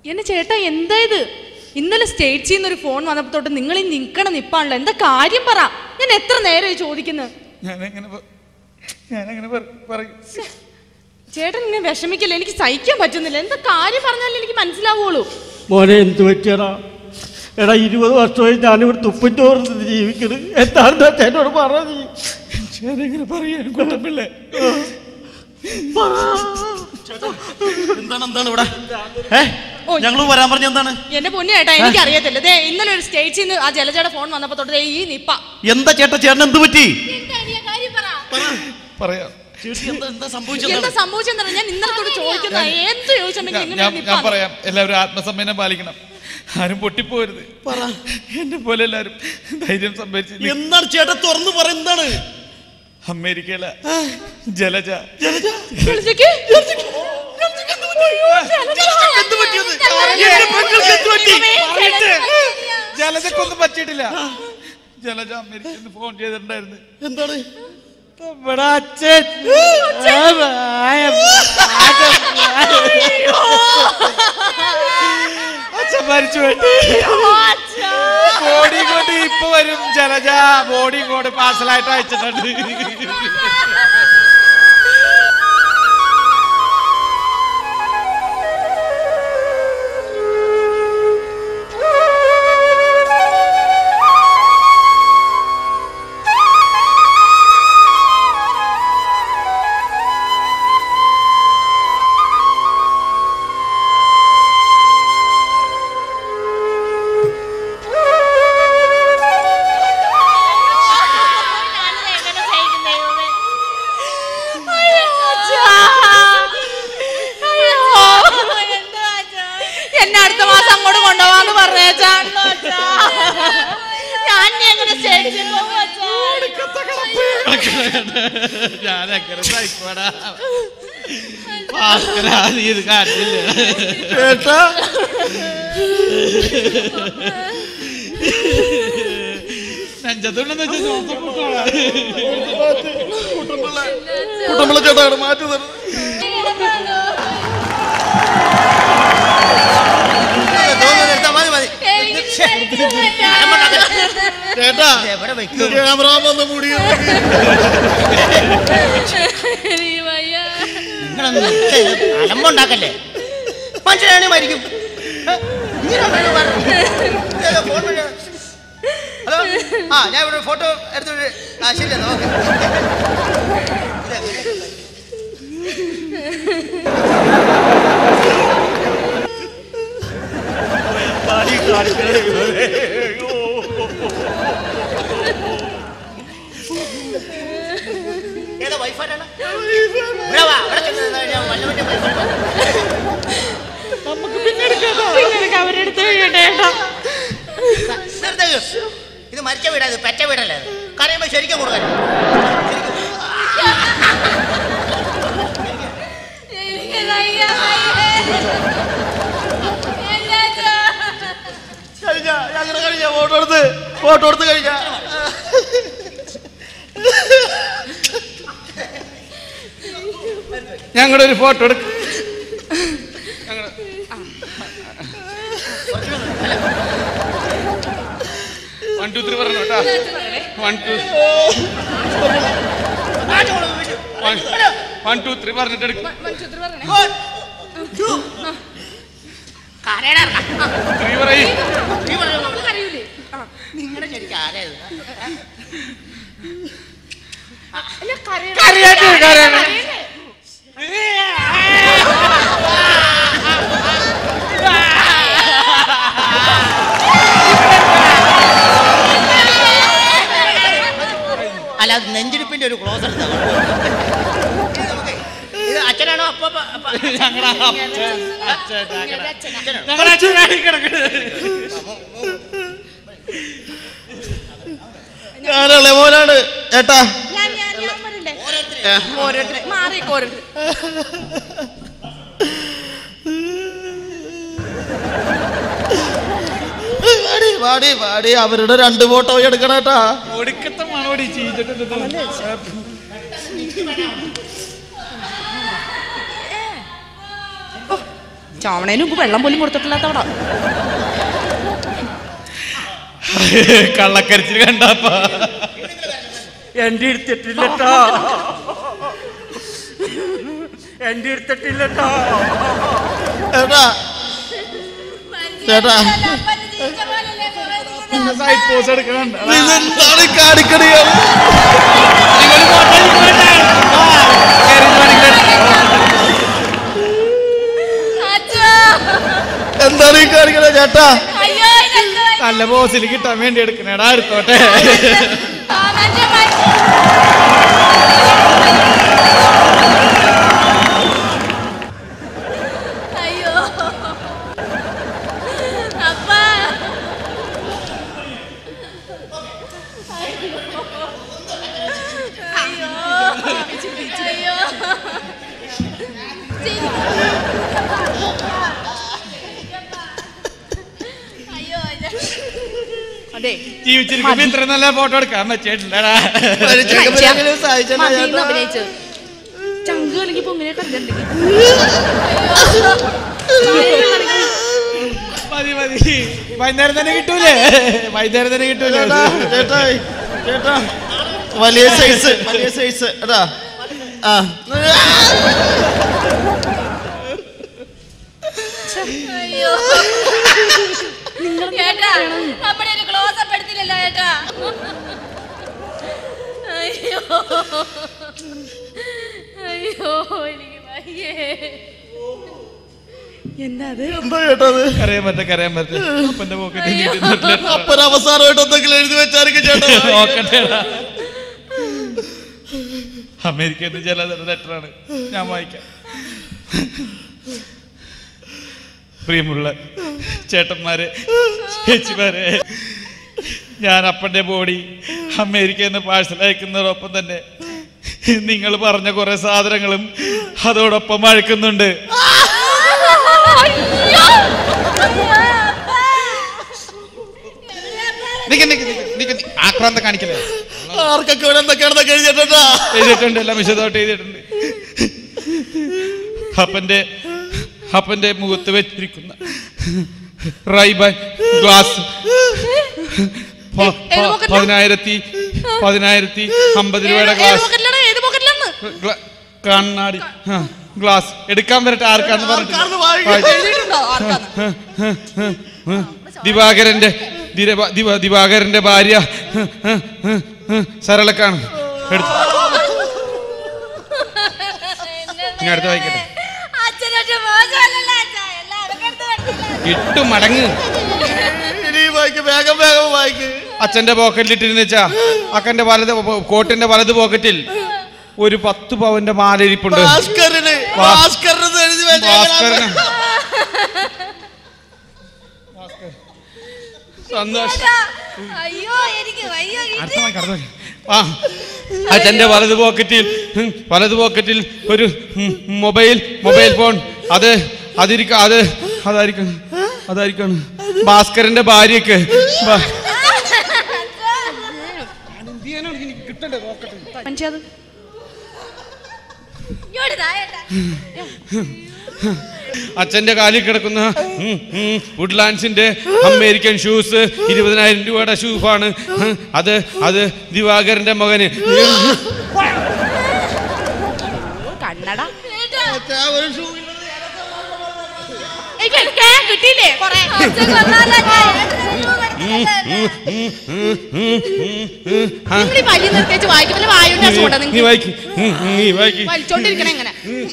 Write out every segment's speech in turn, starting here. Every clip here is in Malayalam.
എന്നെ ചേട്ടാ എന്താ ഇത് ഇന്നലെ സ്റ്റേറ്റ്സിൽ നിന്ന് ഒരു ഫോൺ വന്നപ്പോ തൊട്ട് നിങ്ങൾ ഈ നിൽക്കണം നിപ്പാണല്ലോ എന്താ കാര്യം പറ ഞാൻ എത്ര നേരമായി ചോദിക്കുന്നത് ഞാനെങ്ങനെ പ- ഞാനെങ്ങനെ പറ- പറയും ചേട്ടൻ ഇങ്ങനെ വിഷമിക്കല്ലേ എനിക്ക് സഹിക്കാൻ പറ്റുന്നില്ല എന്താ കാര്യം പറഞ്ഞാലേ എനിക്ക് മനസ്സിലാവുള്ളൂ മോനെ എന്ത് പറ്റിയടാ എടാ ഇരുപത് വർഷമായി ഞാനിവിടെ തുപ്പും ചോർന്ന് ജീവിക്കണ് എന്താണെന്ന് വെച്ചാ എന്നോട് പറ നീ ഞാനെങ്ങനെ പറയാൻ കുട്ടപ്പിള്ളേ എന്താണ് എന്താണ് ഇവിടെ ഏ ഞങ്ങൾ വരാൻ പറഞ്ഞ എന്താണ് എന്റെ പൊന്നു ചേട്ടാ എനിക്ക് അറിയത്തില്ല ദേ ഇന്നലെ ഒരു സ്റ്റേറ്റ്സിൽ നിന്ന് ആ ജലജയുടെ ഫോൺ വന്നപ്പോ തൊട്ട് ദേ ഈ നിപ്പ എന്താ ചേട്ടാ ചേട്ടൻ എന്ത് പറ്റി എന്താ അനിയാ കാര്യം പറ പറയാം ചേച്ചി എന്താ എന്താ എന്താ സംഭവിച്ചത് സംഭവിച്ചെന്നാ ഞാൻ ഇന്നലെ തൊട്ട് ചോദിക്കുന്ന എന്ത് ചോദിച്ചിട്ടുണ്ടെങ്കിൽ ഞാൻ- ഇങ്ങനെ ഞാൻ ഒരു ഞാൻ നിപ്പ പറയാം എല്ലാവരും ആത്മസമ്മേനം പാലിക്കണം ആരും പൊട്ടിപ്പോരുത് എന്നെ പോലെ എല്ലാവരും ധൈര്യം സംഭരിച്ച് എന്താണ് ചേട്ടാ തുറന്നു പറ എന്താണ് അമേരിക്കയിലെ ജലജ ജലജയ്ക്ക്? എന്ത് പറ്റിയത് ജലജ. എന്റെ പെങ്ങൾക്ക് എന്ത് പറ്റി പറയട്ടെ. ജലജക്കൊന്നും പറ്റിയിട്ടില്ല ജലജ അമേരിക്കയിൽ നിന്ന് ഫോൺ ചെയ്തിട്ടുണ്ടായിരുന്നു എന്താണ് നമ്മുടെ അച്ഛൻ ആ, ആ, അച്ഛൻ മരിച്ചു പോയി ബോഡി കൊണ്ട് ഇപ്പൊ വരും ജലജ ബോഡി കൊണ്ട് പാഴ്സലായിട്ട് അയച്ചിട്ടുണ്ട് എന്നെ അടുത്ത മാസം അങ്ങോട്ട് കൊണ്ടുപോവാന്ന് പറഞ്ഞേച്ചാ ഞാൻ ഇനി എങ്ങനെ സ്റ്റേജിൽ പോകും അച്ഛാ? ഞാനങ്ങനെ സഹിക്കോടാ ഭാസ്കരാ, നീ ഇത് കാട്ടില്ല ചേട്ടാ നെഞ്ചത്തുണ്ടെന്ന് വെച്ചാൽ ശ്വാസം മുട്ടോടാ. കുട്ടമ്പിള്ള ചേട്ടാ മാറ്റി തരണം ചേട്ടാ ക്യാമറ വന്ന് മുടി എനിക്ക് വയ്യ. അലമ്പുണ്ടാക്കല്ലേ മനുഷ്യനാണെങ്കിൽ മരിക്കും ഏ? ഇങ്ങനെ അമ്മയോട് പറഞ്ഞു. ഇതേതോ ഫോൺ വഴി- ഹലോ ആ ഞാൻ ഇവിടെ ഫോട്ടോ എടുത്തിട്ട് ആ ശരി എന്നാ ഓക്കെ ഏതാ വൈഫാനാണ് ഇവിടെ വാ ഇവിടെ ചെന്ന് നിന്നാ ഞാൻ വല്ലവന്റെ വൈഫാണ് പിന്നെ എനിക്ക് അവരുടെ അടുത്ത് കഴിയട്ടെ ഏട്ടാ. നിർത്തയ്യോ. ഇത് മരിച്ച വീടാ ഇത് പെറ്റ വീടല്ലേ ഇത് കരയുമ്പോ ശരിക്കും കൊടുക്കാൻ എനിക്ക് വയ്യ, വയ്യ. എന്നാച്ചാ? കഴിഞ്ഞ ഞങ്ങൾ കഴിഞ്ഞ ഫോട്ടോ എടുത്ത് ഫോട്ടോ എടുത്ത് കഴിഞ്ഞ ഞങ്ങളുടെ ഒരു ഫോട്ടോ എടുക്കും വൺ ടു ത്രീ പറഞ്ഞു കേട്ടോ one two one two three പറഞ്ഞിട്ട് എടുക്കും മനുഷ്യത്വം പറഞ്ഞേ. ത്രീ പറയും നമ്മള് കരയൂലേ? ആ. നിങ്ങളുടെ ശരിക്കും ആരാ ഇത് അല്ല, കരയണം. കരയാട്ട്, കരയണം. കരയണ്ടേ? അല്ല അത് നെഞ്ചിടിപ്പിന്റെ ഒരു ക്ലോസ് എടുത്താ ഇത് അച്ഛനാണോ അപ്പ ഞങ്ങളുടെ ഇങ്ങനെ അച്ഛനാ. ഞങ്ങളുടെ അച്ഛനായി കിടക്കുന്നത് ഞാനല്ലേ മോനാണ് ഏട്ടാ ഞാൻ ഞാൻ ഞാൻ വരണ്ടേ ഓരോരുത്തരെ മാറിയേക്ക് ഓരോരുത്തർ വാടി വാടി വാടി അവരുടെ രണ്ട് ഫോട്ടോ എടുക്കണേട്ടാ ഒടുക്കത്തെ മണോടി ചെയ്തിട്ടുണ്ട് ചാവണേന് മുമ്പ് വെള്ളം പോലും കൊടുത്തിട്ടില്ലാത്തവടാ കള്ളക്കരച്ചിൽ കണ്ടപ്പ എന്റെ എടുത്തിട്ടില്ലട്ടോ എന്റെ എടുത്തിട്ടില്ലട്ടോ ചേട്ടാ ചേട്ടാ സൈഡ് പോസ് എടുക്കണം ഇതെന്താണ് കാണിക്കണേ എന്താണ് ഈ കാണിക്കണേ ചേട്ടാ നല്ല പോസിൽ കിട്ടാൻ വേണ്ടി എടുക്കണേടാ എടുത്തോട്ടെ അയ്യോ അപ്പാ അയ്യോ അയ്യോ അയ്യോ അതെ ജീവിച്ചിരിക്കുമ്പോ ഇത്ര നല്ല ഫോട്ടോ എടുക്കാൻ പറ്റിയിട്ടില്ലടാ മതിന്ന് അഭിനയിച്ച് ചങ്ക് കളിക്ക് പൊങ്ങിനെ കണ്ടിട്ടുണ്ടെങ്കിൽ മതി മതി വൈകുന്നേരം തന്നെ കിട്ടൂലേ വൈകുന്നേരം തന്നെ കിട്ടൂലേ ചേട്ടാ ചേട്ടാ ചേട്ടാ വലിയ സൈസ് വലിയ സൈസ് എടാ ആ അയ്യോ ചേട്ടാ നമ്മുടെ ഒരു ക്ലോസ് അപ്പ് എടുത്തില്ലല്ലോ ചേട്ടാ അയ്യോ അയ്യോ എനിക്ക് വയ്യേ എന്താ അത് എന്താ ചേട്ടാ അത് കരയാൻ പറ്റ കരയാൻ പറ്റ അപ്പന്റെ പോക്കറ്റ് അപ്പൻ അവസാനമായിട്ട് എന്തെങ്കിലും എഴുതി വെച്ചായിരിക്കും ചേട്ടാ നോക്കട്ടെടാ അമേരിക്കയിൽ ചില ലെറ്ററാണ് ഞാൻ വായിക്കാം പ്രിയമുള്ള ചേട്ടന്മാരെ ചേച്ചിമാരെ ഞാൻ അപ്പൻ്റെ ബോഡി അമേരിക്കയിൽ നിന്ന് പാഴ്സൽ അയക്കുന്നതോടൊപ്പം തന്നെ നിങ്ങൾ പറഞ്ഞ കുറെ സാധനങ്ങളും അതോടൊപ്പം അയക്കുന്നുണ്ട് ആക്രാന്തം കാണിക്കലേ ആർക്കൊക്കെ ഇവിടെ എന്തൊക്കെയാണെന്നൊക്കെ എഴുതിയിട്ടാ എഴുതിയിട്ടുണ്ട് എല്ലാം വിശദമായിട്ട് എഴുതിയിട്ടുണ്ട് അപ്പന്റെ അപ്പന്റെ മുഖത്ത് വെച്ചിരിക്കുന്ന റൈബൻ ഗ്ലാസ് പ- ഏത് പ- പോക്കറ്റിലാ? പതിനായിരത്തി പതിനായിരത്തി അമ്പത് രൂപയുടെ ഏത് ഗ്ലാസ് പോക്കറ്റിലാണ് ഏത് പോക്കറ്റിലാണ് ഗ്ല- കണ്ണാടി ആ, ഗ്ലാസ് എടുക്കാൻ വരട്ടെ ആർക്കാന്ന് പറഞ്ഞിട്ട് ആർക്കാണെന്ന് വായിക്ക്. എഴുതിയിട്ടുണ്ടോ ആർക്കാന്ന് ദിവാകരന്റെ ദിരവ- ദിവ- ദിവാകരന്റെ ഭാര്യ സരളക്കാണ് എടുത്തു ഇനി അടുത്ത വായിക്കട്ടെ. അച്ഛനൊക്കെ മോശമല്ലല്ലോ അച്ഛാ എല്ലാം അടക്കെടുത്ത് വെച്ചില്ല ഇട്ടു മടങ്ങ് ഇനി വായിക്ക് വേഗം വേഗം വായിക്ക് അച്ഛന്റെ പോക്കറ്റിലിട്ടിരുന്ന് വെച്ചാ അക്കന്റെ വലത് കോട്ടിന്റെ വലത് പോക്കറ്റിൽ ഒരു പത്ത് പവന്റെ മാലയിരിപ്പുണ്ട് ഭാസ്കരന് വാ- ഭാസ്കരന് എഴുതി ഭാസ്കരന് വെച്ചേക്കണ സന്തോഷം അയ്യോ എനിക്ക് വയ്യ അടുത്ത വായിക്ക്, അടുത്ത വായിക്ക്. ആ അച്ഛന്റെ വലത് പോക്കറ്റിൽ ഉം, വലത് പോക്കറ്റിൽ ഒരു ഉം, മൊബൈൽ മൊബൈൽ ഫോൺ അത് അതിരിക്ക അത് അതായിരിക്കും അതായിരിക്കും ഭാസ്കരന്റെ ഭാര്യക്ക് ഭാ- മനുഷ്യത് ഇങ്ങോട്ട് താഴേട്ടാ അച്ഛന്റെ കാലിൽ കിടക്കുന്ന ഉം, ഉം, വുഡ്ലാൻഡ്സിന്റെ അമേരിക്കൻ ഷൂസ് ഇരുപതിനായിരം രൂപയുടെ ഷൂഫാണ് ഉം, അത് അത് ദിവാകരന്റെ മകന് കണ്ണട ചേട്ടാ എനിക്ക് എടുക്കാൻ കിട്ടിയില്ലേ കൊറേ അച്ഛൻ കൊന്നാലോ ഞാൻ ഏട്ടന് രൂപ കൊടുത്തില്ലല്ലോ ആ, നിങ്ങൾ ഈ വലിയ നിർത്തിച്ച് വായിക്കുമ്പോൾ വായുവിന്റെ അസുഖം നീ നിങ്ങൾക്ക് വായിക്ക് ഉം, ഉം, നീ വായിക്ക് വലിച്ചോണ്ടിരിക്കണ എങ്ങനെ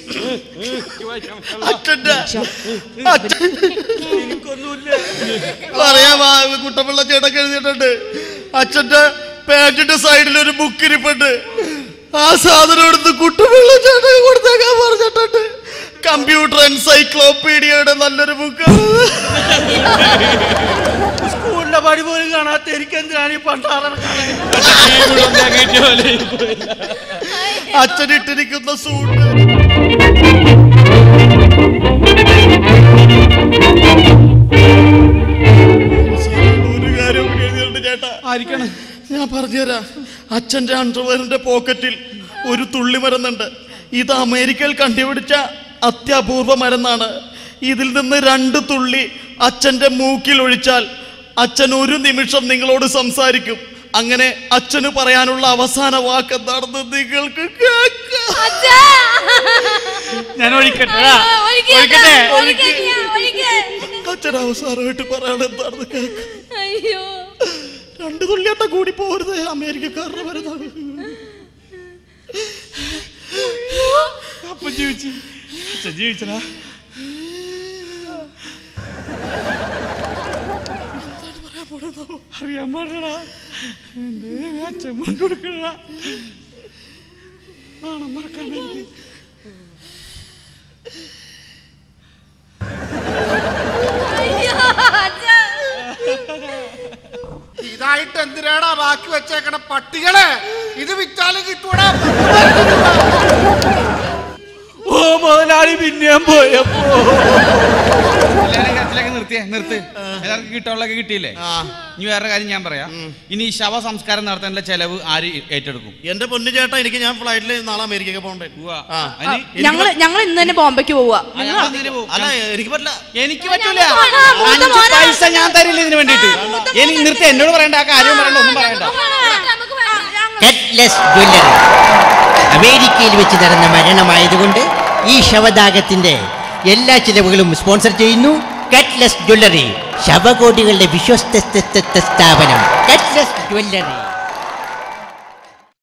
അച്ഛന്റെ അച്ഛൻ പറയാ കുട്ടപ്പിള്ള ചേട്ടൊക്കെ എഴുതിയിട്ടുണ്ട് അച്ഛന്റെ പാന്റിന്റെ സൈഡിൽ ഒരു ബുക്ക് ഇരിപ്പുണ്ട് ആ സാധനം എടുത്ത് കുട്ടപ്പിള്ള ചേട്ടൻ കൊടുത്തേക്കാൻ പറഞ്ഞിട്ടുണ്ട് കമ്പ്യൂട്ടർ എൻസൈക്ലോപീഡിയയുടെ നല്ലൊരു ബുക്ക് സ്കൂളിലെ പടി പോലും കാണാത്ത എനിക്ക് എന്തിനാണ് ഈ പണ്ടാറ അച്ഛൻ ഇട്ടിരിക്കുന്ന സൂട്ട് ഒരു കാര്യം കൂടി എഴുതിയിട്ടുണ്ട് ചേട്ടാ ആയിരിക്കണം ഞാൻ പറഞ്ഞുതരാം അച്ഛന്റെ അണ്ടർവെയറിന്റെ പോക്കറ്റിൽ ഒരു തുള്ളി മരുന്നുണ്ട് ഇത് അമേരിക്കയിൽ കണ്ടുപിടിച്ച അത്യപൂർവ മരുന്നാണ് ഇതിൽ നിന്ന് രണ്ട് തുള്ളി അച്ഛന്റെ മൂക്കിൽ ഒഴിച്ചാൽ അച്ഛൻ ഒരു നിമിഷം നിങ്ങളോട് സംസാരിക്കും അങ്ങനെ അച്ഛന് പറയാനുള്ള അവസാന വാക്ക് എന്താണെന്ന് നിങ്ങൾക്ക് കേൾക്കാം അച്ഛാ. ഞാൻ ഒഴിക്കട്ടെ ആ, ഒഴിക്ക് അച്ഛാ, ഒഴിക്ക് അച്ഛാ, ഒഴിക്ക്. അച്ഛൻ അവസാനമായിട്ട് പറയാൻ എന്താണെന്ന് കേൾക്കാം അയ്യോ രണ്ട് തുള്ളിയട്ട കൂടി പോരുത് അമേരിക്കക്കാരുടെ വരുന്നത് അപ്പൊ ജീവിച്ചു അച്ഛൻ ജീവിച്ചടാ അറിയാൻ പാടില്ലടാ എന്റെ അച്ഛൻ കൊണ്ടുകൊടുക്കണ നാണം മറക്കാൻ എനിക്ക് അയ്യോ അച്ഛാ ഇതായിട്ട് എന്തിനാടാ ബാക്കി വെച്ചേക്കണ പട്ടികളെ ഇത് വിറ്റാലും കിട്ടൂടാ ഓ മുതലാളി പിന്നെയും പോയപ്പോ എല്ലാവരും കരച്ചിലൊക്കെ നിർത്തിയേ നിർത്ത് എല്ലാവർക്കും കിട്ടാനുള്ളതൊക്കെ കിട്ടിയില്ലേ ഇനി വേറെ കാര്യം ഞാൻ പറയാം ഇനി ഈ ശവ സംസ്കാരം നടത്താനുള്ള ചെലവ് ആര് ഏറ്റെടുക്കും എന്റെ പൊന്നു ചേട്ടാ എനിക്ക് ഞാൻ ഫ്ലൈറ്റിൽ നാളെ അമേരിക്കക്ക് പോകണ്ടേ ഉവ്വ. ആ. അതിന് ഞങ്ങൾ ഞങ്ങൾ ഇന്ന് തന്നെ ബോംബെക്ക് പോവുക ആ, ഞങ്ങൾ എന്തിനു പോകും? അല്ല എനിക്ക് പറ്റില്ല എനിക്ക് പറ്റൂല ആ, മൂത്ത അഞ്ച് മോനാ. പൈസ ഞാൻ തരില്ല ഇതിന് വേണ്ടിട്ട് എനിക്ക് നിർത്തി എന്നോട് പറയണ്ട ആ കാര്യം പറയണ്ട ഒന്നും പറയണ്ട നമുക്ക് വേണം. കട്ട്ലെസ് ജ്വല്ലറി അമേരിക്കയിൽ വെച്ച് നടന്ന മരണമായതുകൊണ്ട് ഈ ശവദാഗത്തിന്റെ എല്ലാ ചിലവുകളും സ്പോൺസർ ചെയ്യുന്നു കട്ട്ലെസ് ജ്വല്ലറി ശവകോടികളുടെ വിശ്വസ്ത സ്ഥാപനം കട്ട്ലെസ് ജ്വല്ലറി